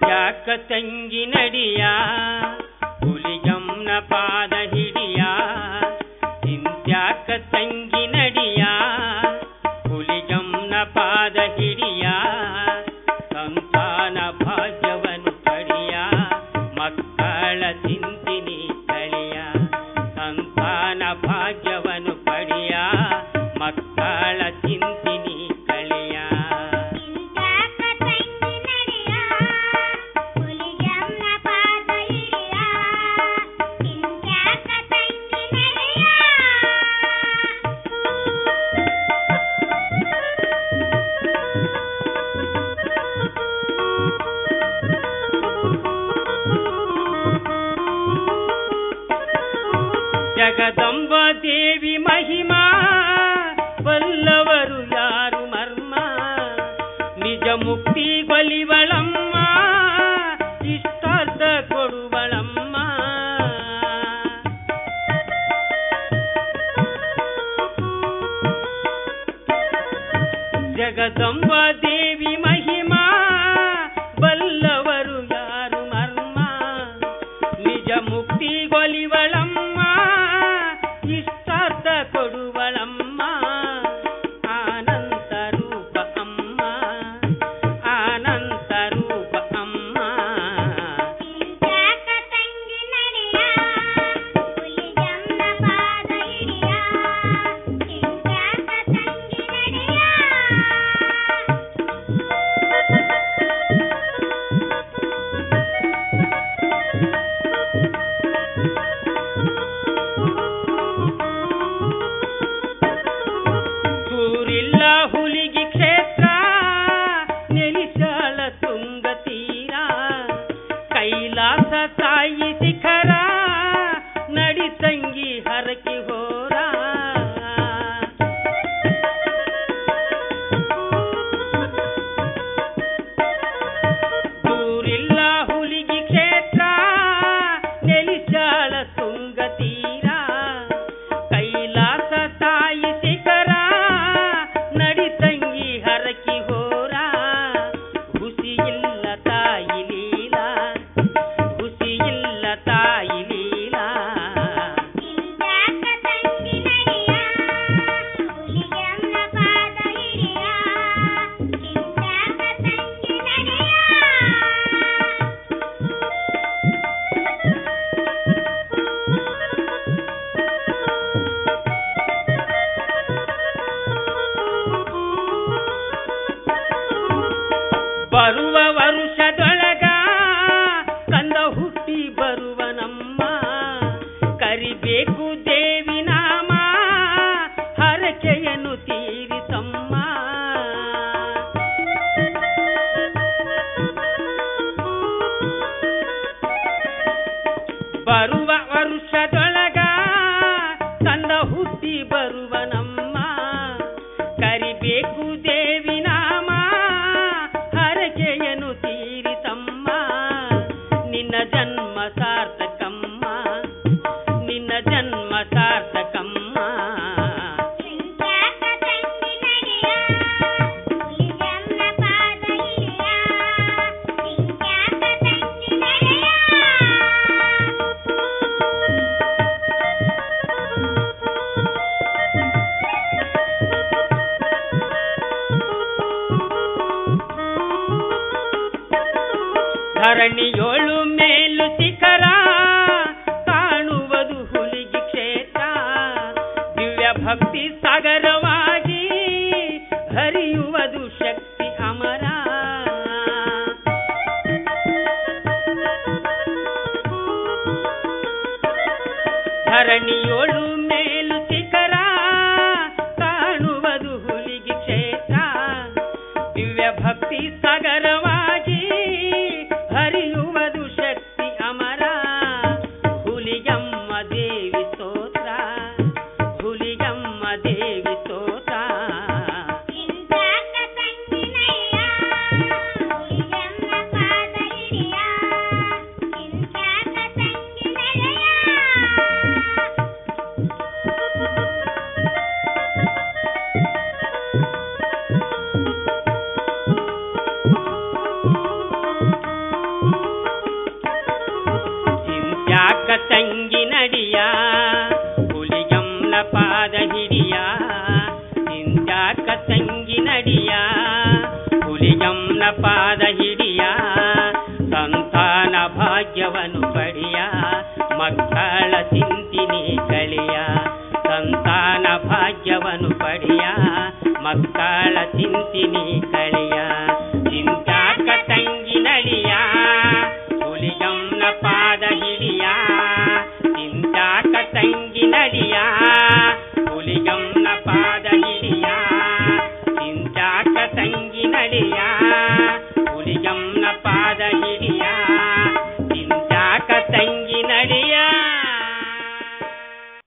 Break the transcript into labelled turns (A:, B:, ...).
A: ಇಂತ್ಯಾಕ ತಂಗಿ ನಡಿಯ ಹುಲಿಗಮ್ನ ಪಾದ ಹಿಡಿಯ ಇಂತ್ಯಾಕ ತಂಗಿ ನಡಿಯ ಹುಲಿಗಮ್ನ ಪಾದ ಹಿಡಿಯ ಸಂತಾನ ಭಾಗ್ಯವನ್ನು ಪಡಿಯ ಮಕ್ಕಳ ಚಿಂತಿನಿ ಕಳಿಯ ಸಂತಾನ ಭಾಗ್ಯವನ್ನು ಪಡಿಯ ಮಕ್ಕಳ ಚಿಂತಿನಿ ಕಳಿಯ
B: ಇಂತ್ಯಾಕ ತಂಗಿ ನಡಿಯ ಹುಲಿಗಮ್ಮನ ಪಾದ ಹಿಡಿಯ ಇಂತ್ಯಾಕ ತಂಗಿ ನಡಿಯ
A: ಜಗದಂಬ ದೇವಿ ಮಹಿಮಾ ಬಲ್ಲವರು ಯಾರು ಮರ್ಮ ನಿಜ ಮುಕ್ತಿ ಗೊಲಿವಳಮ್ಮ ಇಷ್ಟಾರ್ಥ ಕೊಡುವಳಮ್ಮ ಜಗದಂಬ ದೇವಿ ಮಹಿಮಾ ಬಲ್ಲವರು ಯಾರು ಮರ್ಮ ನಿಜ ಮುಕ್ತಿ ಗೊಲಿವಳಮ್ಮ ಇಷ್ಟಾರ್ಥ ಕೊಡುವಳಮ್ಮ ಆನಂತ ರೂಪ ಅಮ್ಮ ಆನಂತ ರೂಪ ಅಮ್ಮ
B: ಇಂತ್ಯಾಕ ತಂಗಿ ನಡಿಯ ಹುಲಿಗಮ್ಮನ ಪಾದ ಹಿಡಿಯ ಇಂತ್ಯಾಕ ತಂಗಿ ನಡಿಯ
A: ಸೂರಿಲ್ಲ ಹುಲಿಗಿ ಕ್ಷೇತ್ರ ನೆಲಿಸಾಳ ತುಂಗ ತೀರ ಕೈಲಾಸ ತಾಯಿ ಶಿಖರ ನಡಿ ತಂಗಿ ಹರಕಿ ಹೋರ ದೂರಿಲ್ಲ ಹುಲಿಗಿ ಕ್ಷೇತ್ರ ನೆಲಿಸಾಳ ತುಂಗ ತೀರ ಕೈಲಾಸ ತಾಯಿ ಶಿಖರ ನಡಿ ತಂಗಿ ಹರಕಿ ಹೋರ ಹುಸಿ ಇಲ್ಲ ತಾಯಿ ಲೀಲಾ ಹುಸಿ ಇಲ್ಲ ತಾಯಿ ಲೀಲಾ
B: ಇಂತ್ಯಾಕ ತಂಗಿ ನಡಿಯ ಹುಲಿಗಮ್ಮನ ಪಾದ ಹಿಡಿಯ ಇಂತ್ಯಾಕ ತಂಗಿ ನಡಿಯ
A: ಬರುವ ವರುಷದೊಳಗ ಕಂದ ಹುಟ್ಟಿ ಬರುವ ನಮ್ಮ ಕರಿಬೇಕು ದೇವಿ ನಾಮ ಹರಕೆಯನ್ನು ತೀರಿಸಮ್ಮ ಬರುವ ವರುಷದೊಳಗ ಕಂದ ಹುಟ್ಟಿ ಬರುವ ನಮ್ಮ ಕರಿಬೇಕು ದೇವಿ ನಾಮ ಹರಕೆಯನ್ನು ತೀರಿಸಮ್ಮ ನಿನ್ನ ಜನ್ಮ ಸಾರ್ಥಕಮ್ಮ ನಿನ್ನ ಜನ್ಮ ಸಾರ್ಥಕಮ್ಮ
B: ಇಂತ್ಯಾಕ ತಂಗಿ ನಡಿಯ ಹುಲಿಗಮ್ಮನ ಪಾದ ಹಿಡಿಯ ಇಂತ್ಯಾಕ ತಂಗಿ ನಡಿಯ
A: ಧರಣಿಯೋಳು ಮೇಲು ಶಿಖರ ಕಾಣುವುದು ಹುಲಿಗಿ ಕ್ಷೇತ್ರ ದಿವ್ಯ ಭಕ್ತಿ ಸಾಗರವಾಗಿ ಹರಿಯುವುದು ಶಕ್ತಿ ಅಮರ ಧರಣಿಯೋಳು